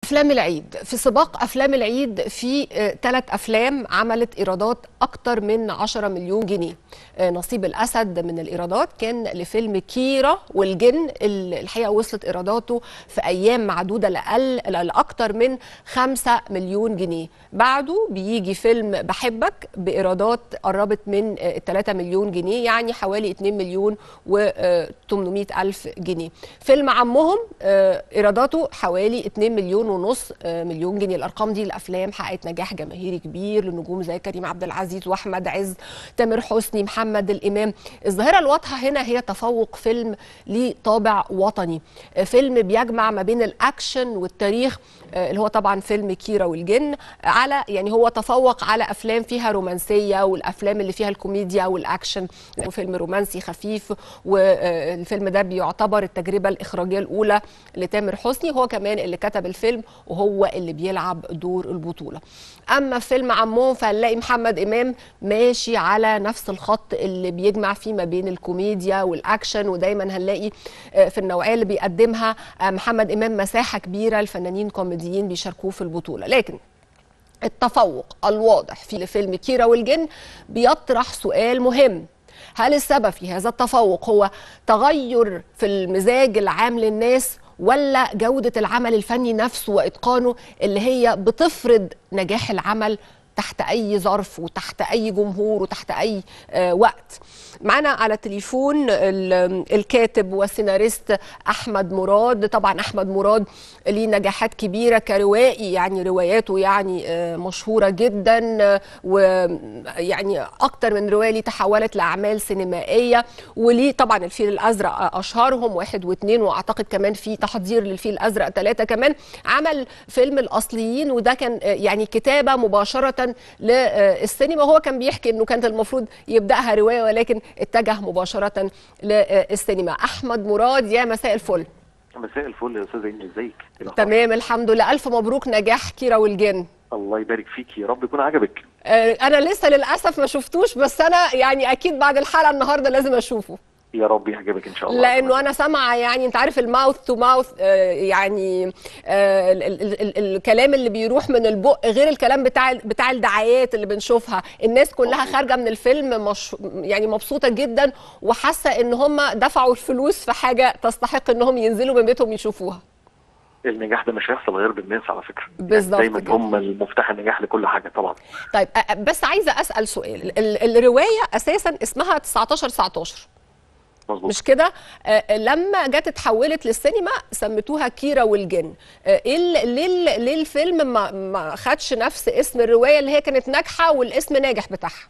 افلام العيد في سباق افلام العيد في ثلاث افلام عملت ايرادات اكتر من 10 مليون جنيه آه، نصيب الاسد من الايرادات كان لفيلم كيرة والجن اللي الحقيقه وصلت ايراداته في ايام معدوده لاقل لاكتر من 5 مليون جنيه بعده بيجي فيلم بحبك بايرادات قربت من آه، 3 مليون جنيه يعني حوالي 2 مليون و 800 الف جنيه فيلم عمهم آه، ايراداته حوالي 2 مليون ونص آه، مليون جنيه الارقام دي الافلام حققت نجاح جماهيري كبير لنجوم زي كريم عبد العزيز واحمد عز تامر حسني محمد الامام الظاهره الواضحه هنا هي تفوق فيلم ليه طابع وطني آه، فيلم بيجمع ما بين الاكشن والتاريخ آه، اللي هو طبعا فيلم كيرة والجن على يعني هو تفوق على افلام فيها رومانسيه والافلام اللي فيها الكوميديا والاكشن فيلم رومانسي خفيف والفيلم ده بيعتبر التجربه الاخراجيه الاولى لتامر حسني هو كمان اللي كتب الفيلم وهو اللي بيلعب دور البطوله اما في فيلم عمهم فهنلاقي محمد امام ماشي على نفس الخط اللي بيجمع فيه ما بين الكوميديا والاكشن ودايما هنلاقي آه، في النوعيه اللي بيقدمها آه، محمد امام مساحه كبيره لفنانين كوميديين بيشاركوه في البطوله لكن التفوق الواضح في فيلم كيرة والجن بيطرح سؤال مهم هل السبب في هذا التفوق هو تغير في المزاج العام للناس ولا جودة العمل الفني نفسه وإتقانه اللي هي بتفرض نجاح العمل تحت أي ظرف وتحت أي جمهور وتحت أي آه، وقت معنا على التليفون ال- الكاتب والسيناريست أحمد مراد طبعا أحمد مراد ليه نجاحات كبيرة كروائي يعني رواياته يعني آه، مشهورة جدا آه، ويعني أكتر من رواية ليه تحولت لأعمال سينمائية وليه طبعا الفيل الأزرق أشهرهم واحد واثنين وأعتقد كمان في تحضير للفيل الأزرق ثلاثة كمان عمل فيلم الأصليين وده كان آه، يعني كتابة مباشرة للسينما وهو كان بيحكي إنه كانت المفروض يبدأها رواية ولكن اتجه مباشرة للسينما أحمد مراد يا مساء الفل مساء الفل يا استاذ ايمي ازيك؟ إيه الأخبار؟ تمام الحمد لله ألف مبروك نجاح كيرة والجن الله يبارك فيك يا رب يكون عجبك آه، انا لسه للاسف ما شفتوش بس انا يعني اكيد بعد الحلقه النهارده لازم اشوفه يا رب يعجبك ان شاء الله لانه انا سامعه يعني انت عارف الماوث تو ماوث يعني آه، ال- ال- ال- الكلام اللي بيروح من البق غير الكلام بتاع بتاع الدعايات اللي بنشوفها الناس كلها مظبوط. خارجه من الفيلم مش يعني مبسوطه جدا وحاسه ان هم دفعوا الفلوس في حاجه تستحق انهم ينزلوا من بيتهم يشوفوها النجاح ده مش هيحصل غير بالناس على فكره بالظبط يعني دايما كده. هم المفتاح النجاح لكل حاجه طبعا طيب أ- أ- بس عايزه اسال سؤال ال- الروايه اساسا اسمها 19 19 مظبوط مش كده آه، لما جت اتحولت للسينما سميتوها كيرة والجن آه، ايه ال- ليه ال- ليه الفيلم ما ما خدش نفس اسم الروايه اللي هي كانت ناجحه والاسم ناجح بتاعها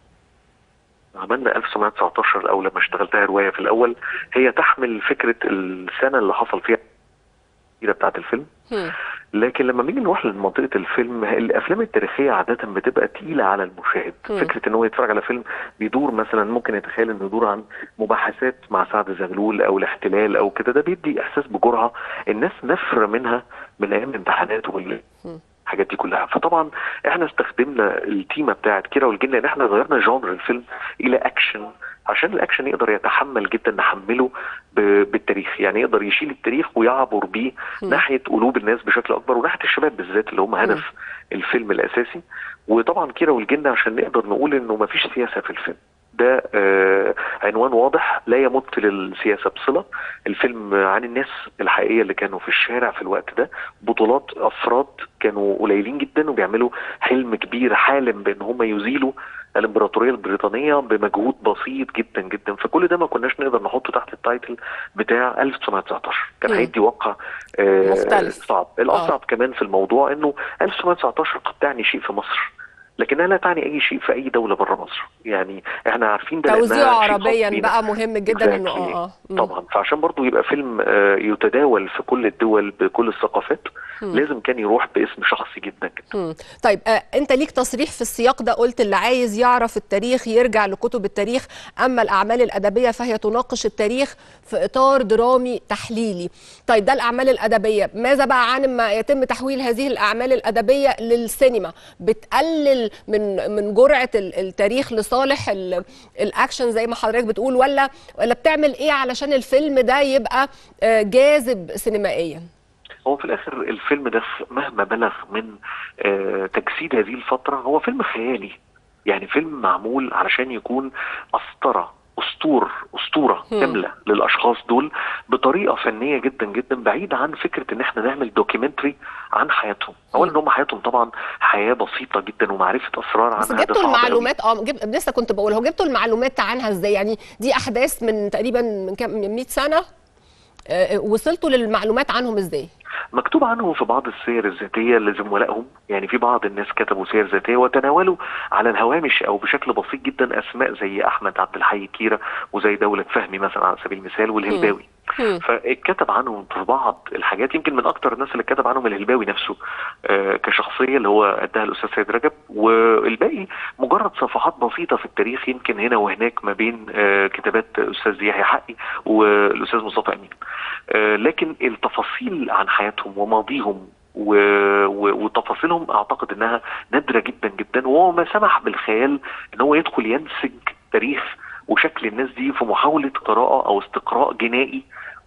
عملنا 1919 الاول لما اشتغلتها روايه في الاول هي تحمل فكره السنه اللي حصل فيها بتاعت الفيلم هم. لكن لما بنيجي نروح لمنطقه الفيلم الافلام التاريخيه عاده بتبقى تقيله على المشاهد مم. فكره ان هو يتفرج على فيلم بيدور مثلا ممكن يتخيل انه يدور عن مباحثات مع سعد زغلول او الاحتلال او كده ده بيدي احساس بجرعه الناس نفر منها من ايام الامتحانات وال مم. الحاجات دي كلها فطبعا احنا استخدمنا التيمه بتاعت كيرة والجن لان احنا غيرنا جانر الفيلم الى اكشن عشان الاكشن يقدر يتحمل جدا نحمله ب- بالتاريخ يعني يقدر يشيل التاريخ ويعبر بيه مم. ناحيه قلوب الناس بشكل اكبر وناحيه الشباب بالذات اللي هم هدف الفيلم الاساسي وطبعا كيرة والجن عشان نقدر نقول انه ما فيش سياسه في الفيلم ده آه عنوان واضح لا يمت للسياسه بصله الفيلم عن الناس الحقيقيه اللي كانوا في الشارع في الوقت ده بطولات افراد كانوا قليلين جدا وبيعملوا حلم كبير حالم بان هم يزيلوا الامبراطوريه البريطانيه بمجهود بسيط جدا جدا فكل ده ما كناش نقدر نحطه تحت التايتل بتاع 1919 كان مم. هيدي واقع آه مختلف. صعب الاصعب كمان في الموضوع انه 1919 قد تعني شيء في مصر لكنها لا تعني اي شيء في اي دوله بره مصر يعني احنا عارفين ده لأنها توزيعه شيء خاص عربيا بينا. بقى مهم جدا انه Exactly. اه اه مم. طبعا فعشان برضو يبقى فيلم آه، يتداول في كل الدول بكل الثقافات مم. لازم كان يروح باسم شخصي جدا جدا مم. طيب آه انت ليك تصريح في السياق ده قلت اللي عايز يعرف التاريخ يرجع لكتب التاريخ اما الاعمال الادبيه فهي تناقش التاريخ في اطار درامي تحليلي طيب ده الاعمال الادبيه ماذا بقى عن ما يتم تحويل هذه الاعمال الادبيه للسينما بتقلل من من جرعه ال- التاريخ لصالح ال- الاكشن زي ما حضرتك بتقول ولا ولا بتعمل ايه علشان الفيلم ده يبقى آه، جاذب سينمائيا هو في الاخر الفيلم ده مهما بلغ من آه تجسيد هذه الفتره هو فيلم خيالي يعني فيلم معمول علشان يكون مسطره اسطور اسطوره مم. كامله للاشخاص دول بطريقه فنيه جدا جدا بعيده عن فكره ان احنا نعمل دوكيومنتري عن حياتهم اولا ان هم حياتهم طبعا حياه بسيطه جدا ومعرفه اسرار بس عنها ده جبتوا صعب أوي. المعلومات اه جب... لسه كنت بقول هو جبتوا المعلومات عنها ازاي يعني دي احداث من تقريبا من كام من 100 سنه آه، وصلتوا للمعلومات عنهم ازاي مكتوب عنهم في بعض السير الذاتية لزملائهم يعني في بعض الناس كتبوا سير ذاتية وتناولوا على الهوامش أو بشكل بسيط جدا أسماء زي أحمد عبد الحي كيرة وزي دولة فهمي مثلا على سبيل المثال والهلباوي مم. فاتكتب عنهم في بعض الحاجات يمكن من اكتر الناس اللي اتكتب عنهم الهلباوي نفسه آه، كشخصيه اللي هو اداها الاستاذ سيد رجب والباقي مجرد صفحات بسيطه في التاريخ يمكن هنا وهناك ما بين آه، كتابات الاستاذ يحيى حقي والاستاذ مصطفى امين آه، لكن التفاصيل عن حياتهم وماضيهم و... و... وتفاصيلهم اعتقد انها نادره جدا جدا وهو ما سمح بالخيال ان هو يدخل ينسج تاريخ وشكل الناس دي في محاوله قراءه او استقراء جنائي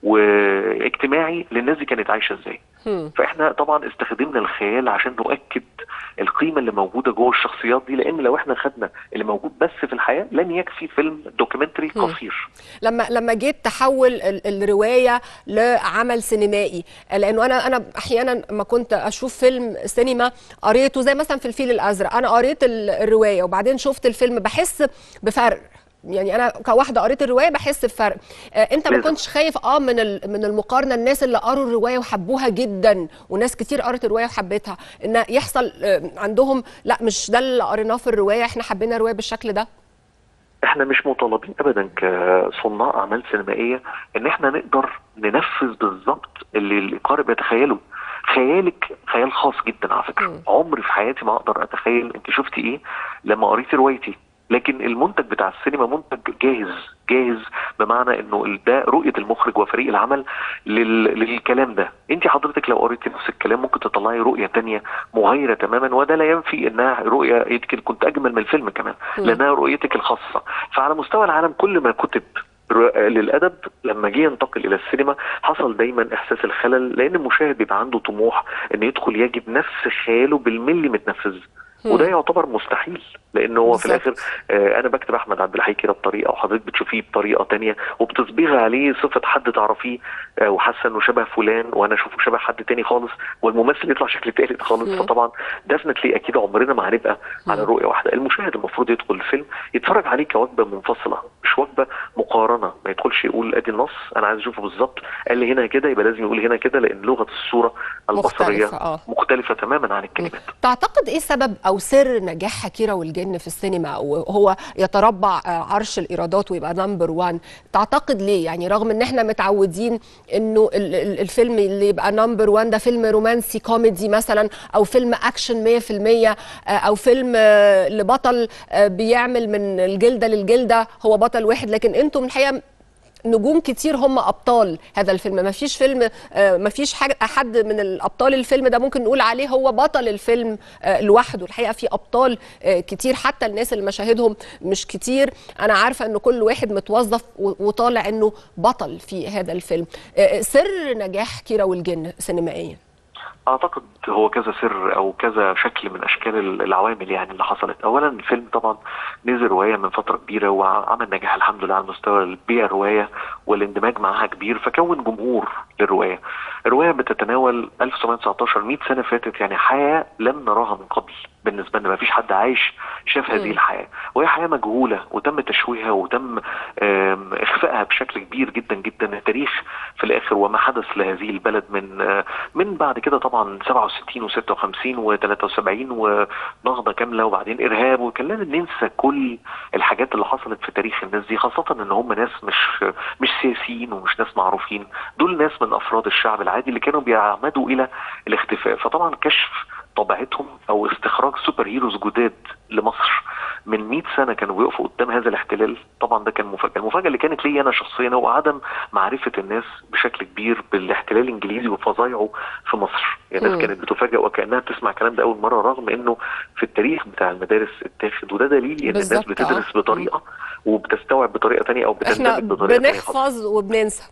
واجتماعي للناس دي كانت عايشه ازاي مم. فاحنا طبعا استخدمنا الخيال عشان نؤكد القيمه اللي موجوده جوه الشخصيات دي لان لو احنا خدنا اللي موجود بس في الحياه لن يكفي فيلم دوكيومنتري مم. قصير لما لما جيت تحول ال- الروايه لعمل سينمائي لانه انا انا احيانا ما كنت اشوف فيلم سينما قريته زي مثلا في الفيل الازرق انا قريت ال- الروايه وبعدين شفت الفيلم بحس بفرق يعني انا كواحده قريت الروايه بحس بفرق آه انت ما لازم. كنتش خايف اه من ال- من المقارنه الناس اللي قروا الروايه وحبوها جدا وناس كتير قرت الروايه وحبتها ان يحصل آه عندهم لا مش ده اللي قريناه في الروايه احنا حبينا الروايه بالشكل ده احنا مش مطالبين ابدا كصناع اعمال سينمائيه ان احنا نقدر ننفذ بالظبط اللي القارئ بيتخيله خيالك خيال خاص جدا على فكره مم. عمري في حياتي ما اقدر اتخيل انت شفتي ايه لما قريتي روايتي لكن المنتج بتاع السينما منتج جاهز جاهز بمعنى انه ده رؤيه المخرج وفريق العمل لل... للكلام ده انت حضرتك لو قريتي نفس الكلام ممكن تطلعي رؤيه تانية مغايره تماما وده لا ينفي انها رؤيه يمكن كنت اجمل من الفيلم كمان مم. لانها رؤيتك الخاصه فعلى مستوى العالم كل ما كتب ر- للادب لما جه ينتقل الى السينما حصل دايما احساس الخلل لان المشاهد بيبقى عنده طموح ان يدخل يجد نفس خياله بالملي متنفذ مم. وده يعتبر مستحيل لان هو في بالظبط. الاخر آه انا بكتب احمد عبد الحي كده بطريقه وحضرتك بتشوفيه بطريقه تانية وبتصبغي عليه صفه حد تعرفيه آه وحاسه انه شبه فلان وانا اشوفه شبه حد تاني خالص والممثل يطلع شكل تالت خالص مم. فطبعا دفنتلي اكيد عمرنا ما هنبقى على مم. رؤيه واحده المشاهد المفروض يدخل الفيلم يتفرج عليه كوجبه منفصله مش وجبه مقارنه ما يدخلش يقول ادي النص انا عايز اشوفه بالظبط قال لي هنا كده يبقى لازم يقول هنا كده لان لغه الصوره البصريه مختلفة، آه. مختلفه تماما عن الكلمات تعتقد ايه سبب او سر نجاح حكيرة والجن في السينما وهو يتربع آه، عرش الايرادات ويبقى نمبر 1 تعتقد ليه يعني رغم ان احنا متعودين انه ال- ال- الفيلم اللي يبقى نمبر 1 ده فيلم رومانسي كوميدي مثلا او فيلم اكشن 100% آه، او فيلم آه، لبطل آه، بيعمل من الجلده للجلده هو بطل واحد لكن انتم الحقيقه نجوم كتير هم ابطال هذا الفيلم ما فيش فيلم آه، ما فيش حاجه حد من الابطال الفيلم ده ممكن نقول عليه هو بطل الفيلم آه، لوحده الحقيقه في ابطال آه، كتير حتى الناس اللي مشاهدهم مش كتير انا عارفه ان كل واحد متوظف و- وطالع انه بطل في هذا الفيلم آه، سر نجاح كيرة والجن سينمائيا اعتقد هو كذا سر او كذا شكل من اشكال ال- العوامل يعني اللي حصلت اولا الفيلم طبعا نزل روايه من فتره كبيره وعمل نجاح الحمد لله على مستوى بيع الروايه والاندماج معاها كبير فكون جمهور للروايه الروايه بتتناول 1919 100 سنه فاتت يعني حياه لم نراها من قبل بالنسبه لنا ما فيش حد عايش شاف هذه مم. الحياه وهي حياه مجهوله وتم تشويهها وتم آم، اخفائها بشكل كبير جدا جدا التاريخ في الاخر وما حدث لهذه البلد من آه، من بعد كده طبعا 67 و56 و73 ونهضه كامله وبعدين ارهاب وكان لازم ننسى كل الحاجات اللي حصلت في تاريخ الناس دي خاصه ان هم ناس مش مش سياسيين ومش ناس معروفين دول ناس من افراد الشعب العادي اللي كانوا بيعمدوا الى الاختفاء فطبعا كشف طبيعتهم او استخراج سوبر هيروز جداد لمصر من 100 سنه كانوا بيقفوا قدام هذا الاحتلال طبعا ده كان مفاجاه المفاجاه اللي كانت لي انا شخصيا هو عدم معرفه الناس بشكل كبير بالاحتلال الانجليزي وفظايعه في مصر يعني الناس مم. كانت بتفاجئ وكانها بتسمع الكلام ده اول مره رغم انه في التاريخ بتاع المدارس اتاخد وده دليل ان الناس بالظبط، بتدرس آه. بطريقه وبتستوعب بطريقه تانية او احنا بتندمج بطريقه تانية خالص. بنحفظ وبننسى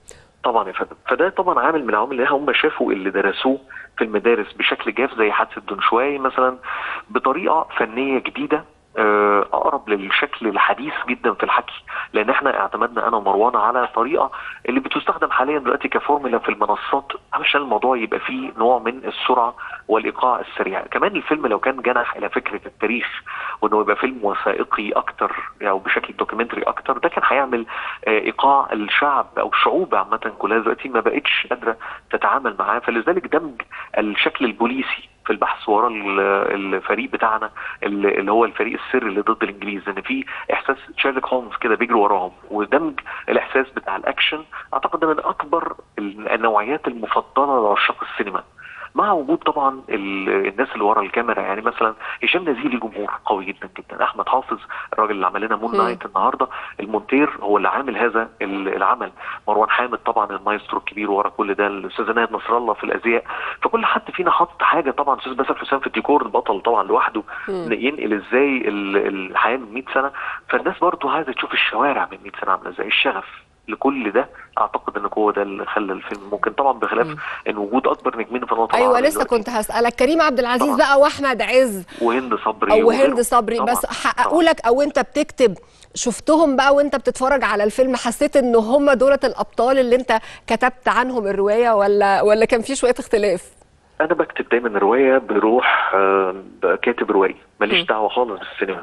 طبعا يا فندم فده طبعا عامل من العوامل اللي هم شافوا اللي درسوه في المدارس بشكل جاف زي حادثه دونشواي مثلا بطريقه فنيه جديده آه، اقرب للشكل الحديث جدا في الحكي لان احنا اعتمدنا انا ومروان على طريقه اللي بتستخدم حاليا دلوقتي كفورمولا في المنصات علشان الموضوع يبقى فيه نوع من السرعه والايقاع السريع كمان الفيلم لو كان جنح الى فكره التاريخ وانه يبقى فيلم وثائقي اكتر او يعني بشكل دوكيومنتري اكتر ده كان هيعمل آه، ايقاع الشعب او الشعوب عامه كلها دلوقتي ما بقتش قادره تتعامل معاه فلذلك دمج الشكل البوليسي في البحث ورا الفريق بتاعنا اللي هو الفريق السري اللي ضد الانجليز ان في احساس شيرلوك هولمز كده بيجري وراهم ودمج الاحساس بتاع الاكشن اعتقد ده من اكبر النوعيات المفضله لعشاق السينما مع وجود طبعا الناس اللي ورا الكاميرا يعني مثلا هشام نزيه ليه جمهور قوي جدا جدا احمد حافظ الراجل اللي عمل لنا مون نايت النهارده المونتير هو اللي عامل هذا العمل مروان حامد طبعا المايسترو الكبير ورا كل ده الاستاذ ناهد نصر الله في الازياء فكل حد فينا حط حاجه طبعا استاذ باسل حسام في الديكور البطل طبعا لوحده ينقل ازاي الحياه من 100 سنه فالناس برضه عايزه تشوف الشوارع من 100 سنه عامله ازاي الشغف لكل ده اعتقد ان هو ده اللي خلى الفيلم ممكن طبعا بخلاف ان وجود اكبر نجمين في الوطن ايوه لسه كنت هسالك كريم عبد العزيز طبعا. بقى واحمد عز وهند صبري او وهند صبري طبعا. بس حققوا لك او انت بتكتب شفتهم بقى وانت بتتفرج على الفيلم حسيت ان هم دولت الابطال اللي انت كتبت عنهم الروايه ولا ولا كان في شويه اختلاف انا بكتب دايما روايه بروح كاتب روائي ماليش دعوه خالص بالسينما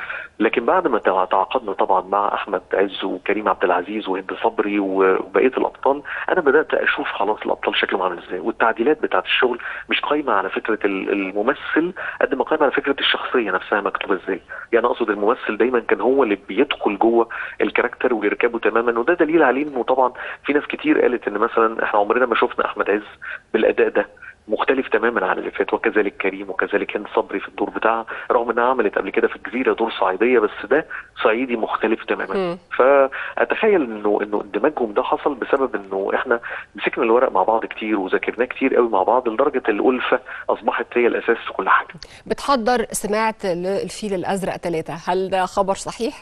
لكن بعد ما تعاقدنا طبعا مع احمد عز وكريم عبد العزيز وهند صبري وبقيه الابطال انا بدات اشوف خلاص الابطال شكلهم عامل ازاي والتعديلات بتاعت الشغل مش قايمه على فكره الممثل قد ما قايمه على فكره الشخصيه نفسها مكتوبه ازاي يعني اقصد الممثل دايما كان هو اللي بيدخل جوه الكاركتر ويركبه تماما وده دليل عليه انه طبعا في ناس كتير قالت ان مثلا احنا عمرنا ما شفنا احمد عز بالاداء ده مختلف تماما عن اللي فات وكذلك كريم وكذلك هند صبري في الدور بتاعها رغم انها عملت قبل كده في الجزيره دور صعيديه بس ده صعيدي مختلف تماما فاتخيل انه انه اندماجهم ده حصل بسبب انه احنا مسكنا الورق مع بعض كتير وذاكرناه كتير قوي مع بعض لدرجه الالفه اصبحت هي الاساس في كل حاجه. بتحضر سمعت الفيل الازرق ثلاثه هل ده خبر صحيح؟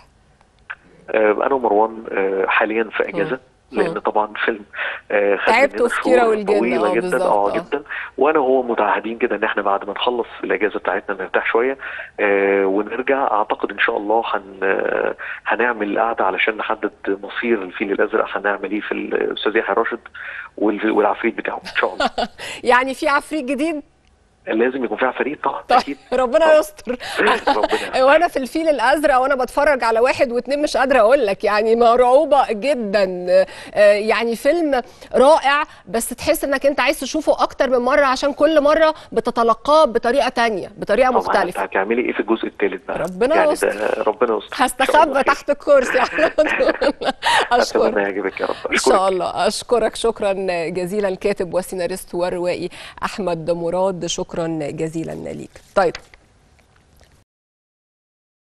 انا ومروان حاليا في اجازه م. لان طبعا فيلم آه تعبتوا في كيرة والجن طويله جدا اه جدا وانا وهو متعهدين كده ان احنا بعد ما نخلص الاجازه بتاعتنا نرتاح شويه آه ونرجع اعتقد ان شاء الله هن آه هنعمل قعده علشان نحدد مصير الفيل الازرق هنعمل ايه في الاستاذ يحيى راشد والعفريت بتاعه ان شاء الله يعني في عفريت جديد لازم يكون فيها فريق طبعا طيب اكيد ربنا طبعا. يستر وانا في الفيل الازرق وانا بتفرج على واحد واثنين مش قادره اقول لك يعني مرعوبه جدا يعني فيلم رائع بس تحس انك انت عايز تشوفه اكتر من مره عشان كل مره بتتلقاه بطريقه تانية بطريقه مختلفه هتعملي ايه في الجزء الثالث بقى ربنا يعني يستر ربنا يستر هستخبى تحت الكرسي على اشكرك يعجبك يا رب ان شاء الله اشكرك شكرا جزيلا الكاتب والسيناريست والروائي احمد مراد شكرا جزيلا ليك طيب